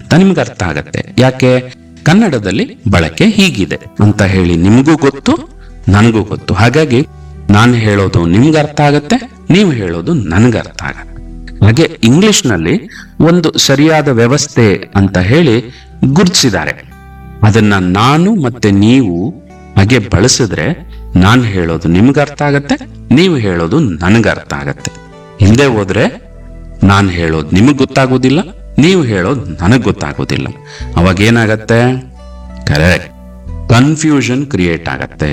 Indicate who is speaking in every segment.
Speaker 1: ಅಂತ ನಿಮ್ಗೆ ಅರ್ಥ ಆಗತ್ತೆ ಯಾಕೆ ಕನ್ನಡದಲ್ಲಿ ಬಳಕೆ ಹೀಗಿದೆ ಅಂತ ಹೇಳಿ ನಿಮಗೂ ಗೊತ್ತು ನನಗೂ ಗೊತ್ತು ಹಾಗಾಗಿ ನಾನು ಹೇಳೋದು ನಿಮ್ಗೆ ಅರ್ಥ ಆಗತ್ತೆ ನೀವು ಹೇಳೋದು ನನಗೆ ಅರ್ಥ ಆಗತ್ತೆ ಹಾಗೆ ಇಂಗ್ಲಿಷ್ನಲ್ಲಿ ಒಂದು ಸರಿಯಾದ ವ್ಯವಸ್ಥೆ ಅಂತ ಹೇಳಿ ಗುರುತಿಸಿದ್ದಾರೆ ಅದನ್ನ ನಾನು ಮತ್ತೆ ನೀವು ಹಾಗೆ ಬಳಸಿದ್ರೆ ನಾನು ಹೇಳೋದು ನಿಮ್ಗೆ ಅರ್ಥ ಆಗತ್ತೆ ನೀವು ಹೇಳೋದು ನನಗೆ ಅರ್ಥ ಆಗತ್ತೆ ಹಿಂದೆ ಹೋದ್ರೆ ನಾನು ಹೇಳೋದು ನಿಮಗೆ ಗೊತ್ತಾಗೋದಿಲ್ಲ ನೀವು ಹೇಳೋದು ನನಗೆ ಗೊತ್ತಾಗೋದಿಲ್ಲ ಅವಾಗ ಏನಾಗತ್ತೆ ಕರೆಕ್ಟ್ ಕನ್ಫ್ಯೂಷನ್ ಕ್ರಿಯೇಟ್ ಆಗತ್ತೆ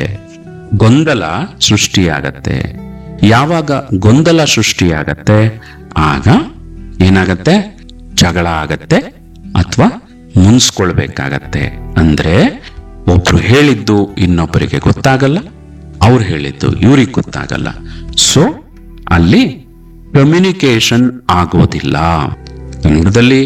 Speaker 1: ಗೊಂದಲ ಸೃಷ್ಟಿಯಾಗತ್ತೆ ಯಾವಾಗ ಗೊಂದಲ ಸೃಷ್ಟಿಯಾಗತ್ತೆ ಆಗ ಏನಾಗತ್ತೆ ಜಗಳ ಆಗತ್ತೆ ಅಥವಾ ಮುನ್ಸ್ಕೊಳ್ಬೇಕಾಗತ್ತೆ ಅಂದ್ರೆ ಒಬ್ರು ಹೇಳಿದ್ದು ಇನ್ನೊಬ್ಬರಿಗೆ ಗೊತ್ತಾಗಲ್ಲ ಅವ್ರು ಹೇಳಿದ್ದು ಇವ್ರಿಗೆ ಗೊತ್ತಾಗಲ್ಲ ಸೊ ಅಲ್ಲಿ ಕಮ್ಯುನಿಕೇಶನ್ ಆಗೋದಿಲ್ಲ ಕನ್ನಡದಲ್ಲಿ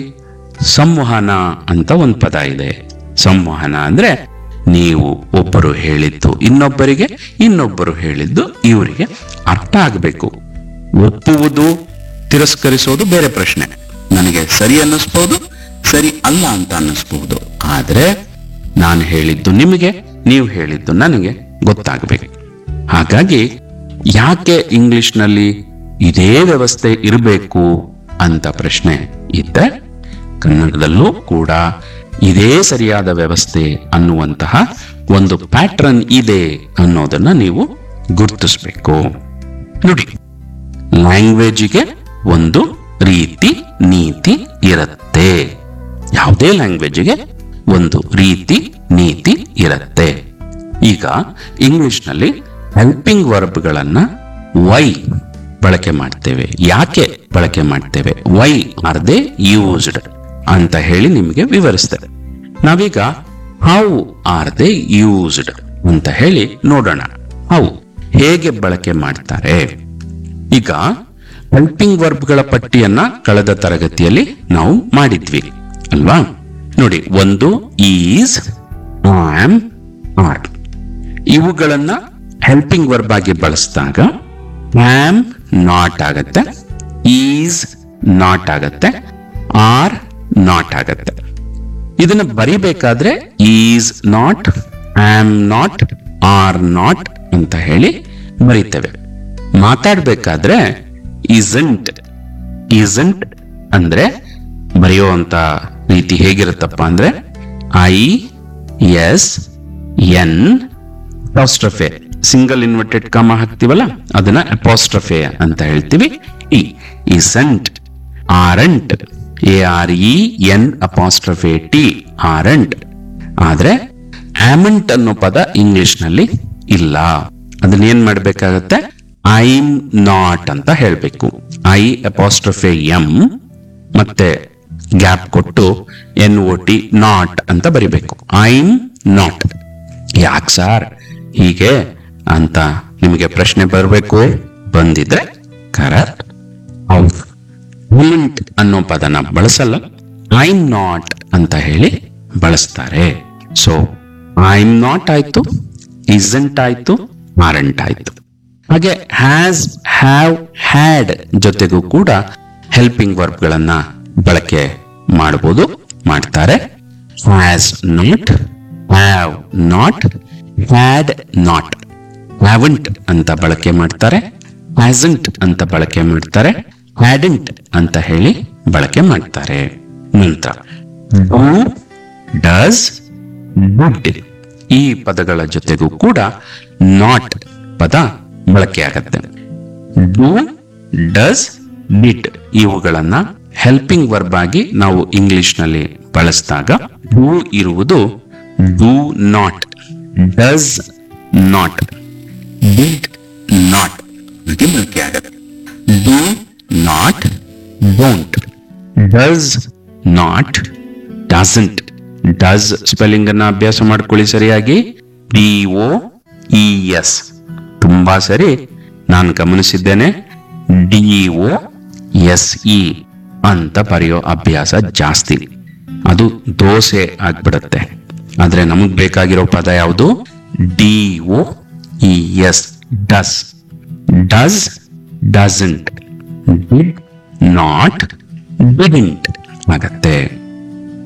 Speaker 1: ಸಂವಹನ ಅಂತ ಒಂದು ಪದ ಇದೆ ಸಂವಹನ ಅಂದ್ರೆ ನೀವು ಒಬ್ಬರು ಹೇಳಿದ್ದು ಇನ್ನೊಬ್ಬರಿಗೆ ಇನ್ನೊಬ್ಬರು ಹೇಳಿದ್ದು ಇವರಿಗೆ ಅರ್ಥ ಆಗಬೇಕು ಒಪ್ಪುವುದು ತಿರಸ್ಕರಿಸೋದು ಬೇರೆ ಪ್ರಶ್ನೆ ನನಗೆ ಸರಿ ಅನ್ನಿಸ್ಬೋದು ಸರಿ ಅಲ್ಲ ಅಂತ ಅನ್ನಿಸ್ಬಹುದು ಆದ್ರೆ ನಾನು ಹೇಳಿದ್ದು ನಿಮಗೆ ನೀವು ಹೇಳಿದ್ದು ನನಗೆ ಗೊತ್ತಾಗಬೇಕು ಹಾಗಾಗಿ ಯಾಕೆ ಇಂಗ್ಲಿಷ್ನಲ್ಲಿ ಇದೇ ವ್ಯವಸ್ಥೆ ಇರಬೇಕು ಅಂತ ಪ್ರಶ್ನೆ ಇದ್ದೆ ಕನ್ನಡದಲ್ಲೂ ಕೂಡ ಇದೇ ಸರಿಯಾದ ವ್ಯವಸ್ಥೆ ಅನ್ನುವಂತಹ ಒಂದು ಪ್ಯಾಟ್ರನ್ ಇದೆ ಅನ್ನೋದನ್ನ ನೀವು ಗುರುತಿಸ್ಬೇಕು ನೋಡಿ ಲ್ಯಾಂಗ್ವೇಜಿಗೆ ಒಂದು ರೀತಿ ನೀತಿ ಇರುತ್ತೆ ಯಾವುದೇ ಲ್ಯಾಂಗ್ವೇಜಿಗೆ ಒಂದು ರೀತಿ ನೀತಿ ಇರುತ್ತೆ ಈಗ ಇಂಗ್ಲಿಷ್ನಲ್ಲಿ ಹೆಲ್ಪಿಂಗ್ ವರ್ಬ್ಗಳನ್ನ ವೈ ಬಳಕೆ ಮಾಡ್ತೇವೆ ಯಾಕೆ ಬಳಕೆ ಮಾಡ್ತೇವೆ ವೈ ಆರ್ ದೇ ಯೂಸ್ಡ್ ಅಂತ ಹೇಳಿ ನಿಮಗೆ ವಿವರಿಸ್ತೇವೆ ನಾವೀಗ ಹೌ ಆರ್ ದೇ ಯೂಸ್ಡ್ ಅಂತ ಹೇಳಿ ನೋಡೋಣ ಹೌ ಹೇಗೆ ಬಳಕೆ ಮಾಡ್ತಾರೆ ಈಗ ಹೆಲ್ಪಿಂಗ್ ವರ್ಬ್ಗಳ ಪಟ್ಟಿಯನ್ನ ಕಳೆದ ತರಗತಿಯಲ್ಲಿ ನಾವು ಮಾಡಿದ್ವಿ ಅಲ್ವಾ ನೋಡಿ ಒಂದು ಈಸ್ ಆಮ್ ಆರ್ ಇವುಗಳನ್ನ ಹೆಲ್ಪಿಂಗ್ ವರ್ಬ್ ಆಗಿ ಬಳಸಿದಾಗ ಆಮ್ ನಾಟ್ ಆಗತ್ತೆ ಈಸ್ ನಾಟ್ ಆಗತ್ತೆ ಆರ್ ನಾಟ್ ಆಗತ್ತೆ ಇದನ್ನ ಬರಿಬೇಕಾದ್ರೆ is not am not are not ಅಂತ ಹೇಳಿ ಬರೀತೇವೆ ಮಾತಾಡ್ಬೇಕಾದ್ರೆ ಇಸಂಟ್ ಇಸಂಟ್ ಅಂದ್ರೆ ಬರೆಯುವಂತ ರೀತಿ ಹೇಗಿರುತ್ತಪ್ಪ ಅಂದ್ರೆ I S N apostrophe single inverted comma ಹಾಕ್ತಿವಲ್ಲ ಅದನ್ನ ಅಪಾಸ್ಟ್ರಫೆ ಅಂತ ಹೇಳ್ತೀವಿ ಇ isn't aren't A R E N apostrophe T aren't ಆದ್ರೆ ಆಮೆಂಟ್ ಅನ್ನೋ ಪದ ಇಂಗ್ಲಿಷ್ ನಲ್ಲಿ ಇಲ್ಲ ಅದನ್ನ ಏನ್ ಮಾಡ್ಬೇಕಾಗತ್ತೆ ಐಮ್ ನಾಟ್ ಅಂತ ಹೇಳ್ಬೇಕು ಐ ಅಪಾಸ್ಟ್ರಫೆ ಎಂ ಮತ್ತೆ ಗ್ಯಾಪ್ ಕೊಟ್ಟು ಎನ್ ಒ ಟಿ ನಾಟ್ ಅಂತ ಬರಿಬೇಕು ಐಮ್ ನಾಟ್ ಯಾಕೆ ಸಾರ್ ಹೀಗೆ ಅಂತ ನಿಮಗೆ ಪ್ರಶ್ನೆ ಬರಬೇಕು ಬಂದಿದ್ರೆ ಕರೆಕ್ಟ್ ವುಮೆಂಟ್ ಅನ್ನೋ ಪದನ ಬಳಸಲ್ಲ ಐಮ್ ನಾಟ್ ಅಂತ ಹೇಳಿ ಬಳಸ್ತಾರೆ ಸೊ ಐಮ್ ನಾಟ್ ಆಯ್ತು ಇಸಂಟ್ ಆಯ್ತು ಆರಂಟ್ ಆಯ್ತು ಹಾಗೆ ಹ್ಯಾಸ್ ಹ್ಯಾವ್ ಹ್ಯಾಡ್ ಜೊತೆಗೂ ಕೂಡ ಹೆಲ್ಪಿಂಗ್ ವರ್ಬ್ಗಳನ್ನ ಬಳಕೆ ಮಾಡಬಹುದು ಮಾಡ್ತಾರೆ has not have not had not haven't ಅಂತ ಬಳಕೆ ಮಾಡ್ತಾರೆ ಹ್ಯಾಸಂಟ್ ಅಂತ ಬಳಕೆ ಮಾಡ್ತಾರೆ ಹ್ಯಾಡೆಂಟ್ ಅಂತ ಹೇಳಿ ಬಳಕೆ ಮಾಡ್ತಾರೆ ನಂತರ ಡಸ್ ವುಡ್ ಈ ಪದಗಳ ಜೊತೆಗೂ ಕೂಡ ನಾಟ್ ಪದ ಬಳಕೆ ಆಗತ್ತೆ ಡೂ ಡಸ್ ಡಿಟ್ ಇವುಗಳನ್ನ ಹೆಲ್ಪಿಂಗ್ ವರ್ಬ್ ಆಗಿ ನಾವು ಇಂಗ್ಲಿಷ್ ನಲ್ಲಿ ಬಳಸಿದಾಗ ಡೂ ಇರುವುದು do not does not did not ಬಳಕೆ ಆಗತ್ತೆ do not don't does not doesn't does spelling ಅನ್ನ ಅಭ್ಯಾಸ ಮಾಡ್ಕೊಳ್ಳಿ ಸರಿಯಾಗಿ ಡಿ ಒ ಇ ಎಸ್ ತುಂಬಾ ಸರಿ ನಾನು ಗಮನಿಸಿದ್ದೇನೆ ಡಿ ಒ ಎಸ್ ಇ ಅಂತ ಬರೆಯೋ ಅಭ್ಯಾಸ ಜಾಸ್ತಿ ಅದು ದೋಸೆ ಆಗ್ಬಿಡುತ್ತೆ ಆದ್ರೆ ನಮಗ್ ಬೇಕಾಗಿರೋ ಪದ ಯಾವುದು D O E S does does doesn't did not didn't ಆಗತ್ತೆ